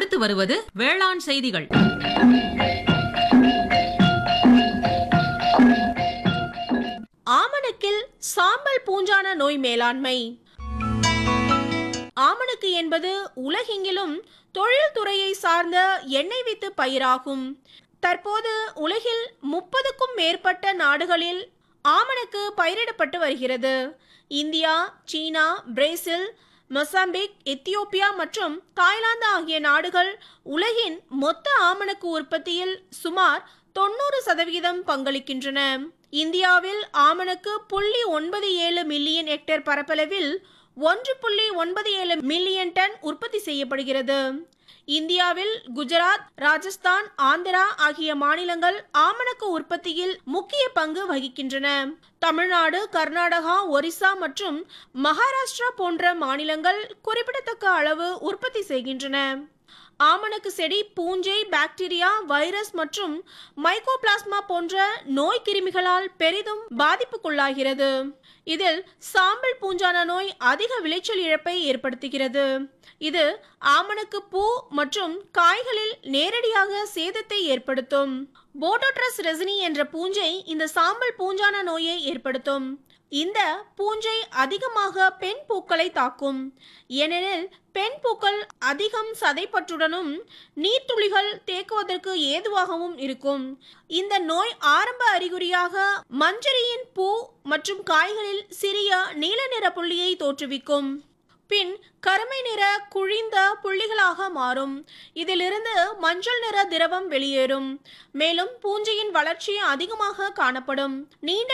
அடுத்து வருவது வேளாண் செய்திகள் ஆமணக்கில் சாம்பல் பூஞ்சான நோய் மேலாண்மை ஆமணக்கு என்பது உலகெங்கிலும் தொழில்துறையை சார்ந்த எண்ணெய் வித்து பயிராகும் தற்போது உலகில் முப்பதுக்கும் மேற்பட்ட நாடுகளில் ஆமணக்கு பயிரிடப்பட்டு வருகிறது India China Brazil Mozambique Ethiopia மற்றும் தாய்லாந்து ஆகிய நாடுகள் உலகின் மொத்த ஆமணக்கு உற்பத்தியில் சுமார் தொண்ணூறு சதவிகிதம் பங்களிக்கின்றன இந்தியாவில் ஆமணக்கு புள்ளி ஒன்பது ஏழு மில்லியன் ஹெக்டேர் பரப்பளவில் ஒன்று புள்ளி ஒன்பது ஏழு மில்லியன் டன் உற்பத்தி செய்யப்படுகிறது இந்தியாவில் குஜராத் ராஜஸ்தான் ஆந்திரா ஆகிய மாநிலங்கள் ஆமணக்கு உற்பத்தியில் முக்கிய பங்கு வகிக்கின்றன தமிழ்நாடு கர்நாடகா ஒரிசா மற்றும் மகாராஷ்டிரா போன்ற மாநிலங்கள் குறிப்பிடத்தக்க அளவு உற்பத்தி செய்கின்றன ஆமணக்கு செடி பூஞ்சை பாக்டீரியா வைரஸ் மற்றும் மைக்கோபிளாஸ்மா போன்ற நோய் கிருமிகளால் பெரிதும் பாதிப்புக்குள்ளாகிறது இதில் சாம்பல் பூஞ்சான நோய் அதிக விளைச்சல் இழப்பை ஏற்படுத்துகிறது இது ஆமணக்கு பூ மற்றும் காய்களில் நேரடியாக சேதத்தை ஏற்படுத்தும் போட்டோட்ரஸ் ரெசினி என்ற பூஞ்சை இந்த சாம்பல் பூஞ்சான நோயை ஏற்படுத்தும் இந்த பூஞ்சை அதிகமாக பெண் பூக்களை தாக்கும் ஏனெனில் பெண் பூக்கள் அதிகம் சதைப்பற்றுடனும் நீர்த்துளிகள் தேக்குவதற்கு ஏதுவாகவும் இருக்கும் இந்த நோய் ஆரம்ப அறிகுறியாக மஞ்சரியின் பூ மற்றும் காய்களில் சிறிய நீல நிற புள்ளியை தோற்றுவிக்கும் பின் கருமை நிற குழிந்த புள்ளிகளாக மாறும் இதிலிருந்து மஞ்சள் நிற திரவம் வெளியேறும் மேலும் பூஞ்சையின் வளர்ச்சி அதிகமாக காணப்படும் நீண்ட